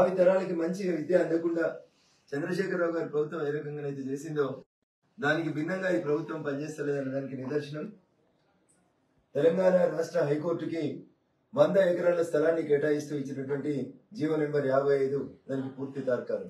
భావి తరాలకి మంచి విద్య అందకుండా చంద్రశేఖరరావు గారి ప్రభుత్వం ఏ రకంగా అయితే చేసిందో దానికి భిన్నంగా ఈ ప్రభుత్వం పనిచేస్తలేదన్న దానికి నిదర్శనం తెలంగాణ రాష్ట్ర హైకోర్టుకి వంద ఎకరాల స్థలాన్ని కేటాయిస్తూ ఇచ్చినటువంటి జీవో నెంబర్ యాభై ఐదు దానికి పూర్తి తార్కాలు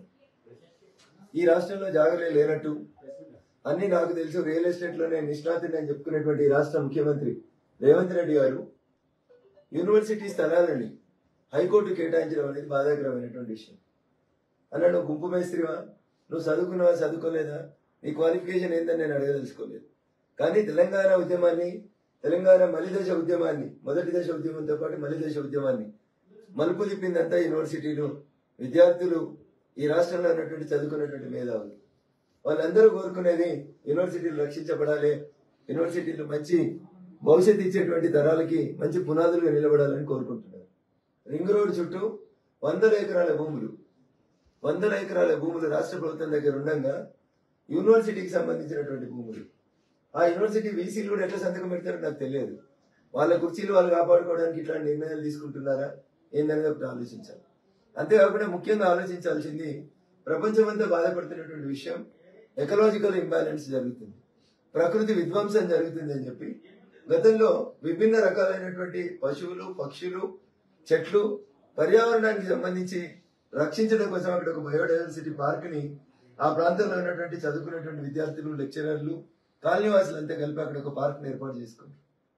ఈ రాష్ట్రంలో జాగలే లేనట్టు అన్ని నాకు తెలుసు రియల్ ఎస్టేట్ లోనే నిష్ణాతుని అని చెప్పుకునేటువంటి ఈ రాష్ట్ర ముఖ్యమంత్రి రేవంత్ రెడ్డి గారు యూనివర్సిటీ స్థలాలని హైకోర్టు కేటాయించడం అనేది బాధాకరమైనటువంటి విషయం అన్న నువ్వు గుంపు మేస్త్రివా నువ్వు చదువుకున్నావా చదువుకోలేదా నీ క్వాలిఫికేషన్ ఏందని నేను అడగదలుచుకోలేదు కానీ తెలంగాణ ఉద్యమాన్ని తెలంగాణ మలిదశ ఉద్యమాన్ని మొదటి దశ ఉద్యమంతో పాటు మలిదశ ఉద్యమాన్ని మలుపు తిప్పిందంతా యూనివర్సిటీలు విద్యార్థులు ఈ రాష్ట్రంలో ఉన్నటువంటి చదువుకున్నటువంటి మేధావులు వాళ్ళందరూ కోరుకునేది యూనివర్సిటీలు రక్షించబడాలి యూనివర్సిటీలు మంచి భవిష్యత్తు ఇచ్చేటువంటి తరాలకి మంచి పునాదులుగా నిలబడాలని కోరుకుంటున్నారు రింగ్ రోడ్ చుట్టూ వందల ఎకరాల భూములు వందల ఎకరాల భూములు రాష్ట్ర ప్రభుత్వం దగ్గర ఉండగా యూనివర్సిటీకి సంబంధించినటువంటి భూములు ఆ యూనివర్సిటీ వీసీలు కూడా ఎట్లా సంతకం పెడతారో నాకు తెలియదు వాళ్ళ కుర్చీలు వాళ్ళు కాపాడుకోవడానికి ఇట్లాంటి నిర్ణయాలు తీసుకుంటున్నారా ఏందనేది ఒకటి ఆలోచించాలి అంతేకాకుండా ముఖ్యంగా ఆలోచించాల్సింది ప్రపంచమంతా బాధపడుతున్నటువంటి విషయం ఎకలాజికల్ ఇంబ్యాలెన్స్ జరుగుతుంది ప్రకృతి విధ్వంసం జరుగుతుంది అని చెప్పి గతంలో విభిన్న రకాలైనటువంటి పశువులు పక్షులు చెట్లు పర్యావరణానికి సంబంధించి రక్షించడం కోసం అక్కడ ఒక బయోడైవర్సిటీ పార్క్ ని ఆ ప్రాంతంలో ఉన్నటువంటి చదువుకున్నటువంటి విద్యార్థులు లెక్చరర్లు కాలనీవాసులు అంతా కలిపి అక్కడ ఒక పార్క్ ఏర్పాటు చేసుకుంటారు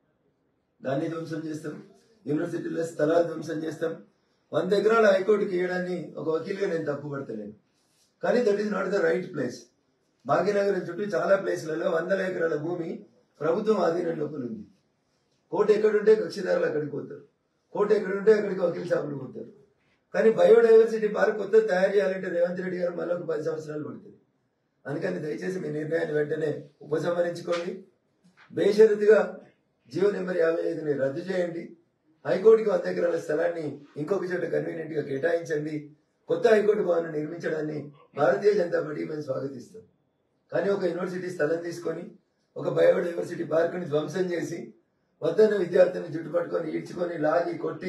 దాన్ని ధ్వంసం చేస్తాం యూనివర్సిటీలో స్థలాలు ధ్వంసం చేస్తాం వంద ఎకరాల హైకోర్టుకి ఇవ్వడాన్ని ఒక వకీలుగా నేను తప్పు పడతలేను కానీ that is not the right place Bhagyanagaram చుట్టూ చాలా ప్లేస్లలో వందల ఎకరాల భూమి ప్రభుత్వం ఆధీనం లోపల ఉంది కోర్టు ఎక్కడుంటే కక్షిదారులు అక్కడికి పోతారు కోర్టు ఎక్కడుంటే అక్కడికి వకీల్ షాపులు పోతారు కానీ బయోడైవర్సిటీ పార్క్ కొత్త తయారు చేయాలంటే రేవంత్ రెడ్డి గారు మళ్ళీ ఒక పది సంవత్సరాలు పడుతుంది అందుకని దయచేసి మీ నిర్ణయాన్ని వెంటనే ఉపసంహరించుకోండి బేషరతుగా జియో నెంబర్ యాభై ఐదుని రద్దు చేయండి హైకోర్టుకి వంద ఎకరాల స్థలాన్ని ఇంకొక చోట కన్వీనియంట్ గా కేటాయించండి కొత్త హైకోర్టు భవనం నిర్మించడాన్ని భారతీయ జనతా పార్టీ మేము స్వాగతిస్తాం కానీ ఒక యూనివర్సిటీ స్థలం తీసుకొని ఒక బయోడైవర్సిటీ పార్కుని ధ్వంసం చేసి వద్దన్న విద్యార్థులను చుట్టుపట్టుకొని ఈడ్చుకొని లాగి కొట్టి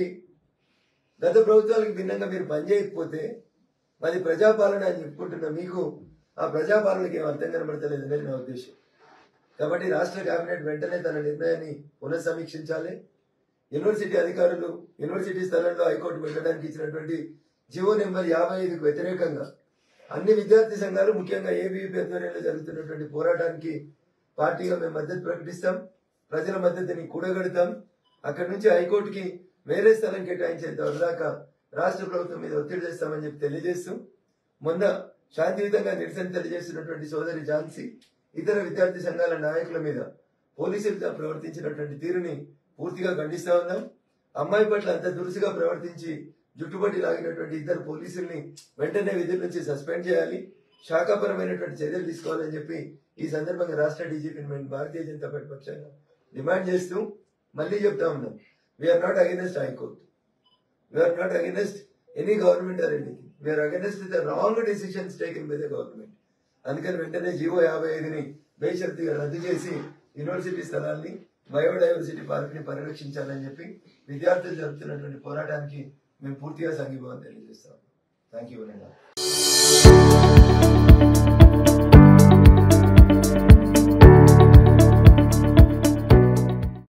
గత ప్రభుత్వాలకు భిన్నంగా మీరు పనిచేయకపోతే మాది ప్రజాపాలన అని చెప్పుకుంటున్న మీకు ఆ ప్రజాపాలనకి ఏం అర్థం కనబడతలేదు అనేది నా ఉద్దేశం కాబట్టి రాష్ట్ర కేబినెట్ వెంటనే తన నిర్ణయాన్ని పునఃసమీక్షించాలి యూనివర్సిటీ అధికారులు యూనివర్సిటీ స్థలంలో హైకోర్టు పెట్టడానికి ఇచ్చినటువంటి జివో నెంబర్ యాభై ఐదుకు వ్యతిరేకంగా అన్ని విద్యార్థి సంఘాలు ముఖ్యంగా ఏబీవీపీ ఆధ్వర్యంలో జరుగుతున్నటువంటి పోరాటానికి పార్టీగా మేము మద్దతు ప్రకటిస్తాం ప్రజల మద్దతుని కూడగడతాం అక్కడి నుంచి హైకోర్టుకి వేరే స్థలం కేటాయించేంత వరదాకా రాష్ట్ర ప్రభుత్వం మీద ఒత్తిడి చేస్తామని చెప్పి తెలియజేస్తూ మొన్న శాంతియుతంగా నిరసన తెలియజేస్తున్నటువంటి సోదరి ఝాన్సీ ఇతర విద్యార్థి సంఘాల నాయకుల మీద పోలీసులతో ప్రవర్తించినటువంటి తీరుని పూర్తిగా ఖండిస్తా ఉన్నాం అమ్మాయి పట్ల అంత దురుసుగా ప్రవర్తించి జుట్టుబట్టి లాగినటువంటి ఇద్దరు పోలీసుల్ని వెంటనే విధుల నుంచి సస్పెండ్ చేయాలి శాఖాపరమైనటువంటి చర్యలు తీసుకోవాలని చెప్పి ఈ సందర్భంగా రాష్ట్ర డీజీపీని మేము భారతీయ జనతా పార్టీ పక్షంగా డిమాండ్ చేస్తూ మళ్ళీ చెప్తా ఉన్నాం we are not against high court we are not against any government or anything we are against the wrong decisions taken by the government అందుకని వెంటనే జీవో యాభై ఐదుని బేషరతుగా రద్దు చేసి యూనివర్సిటీ స్థలాల్ని బయోడైవర్సిటీ పార్క్ ని పరిరక్షించాలని చెప్పి విద్యార్థులు జరుపుతున్నటువంటి పోరాటానికి మేము పూర్తిగా సంఘీభావం తెలియజేస్తాం థ్యాంక్ యూ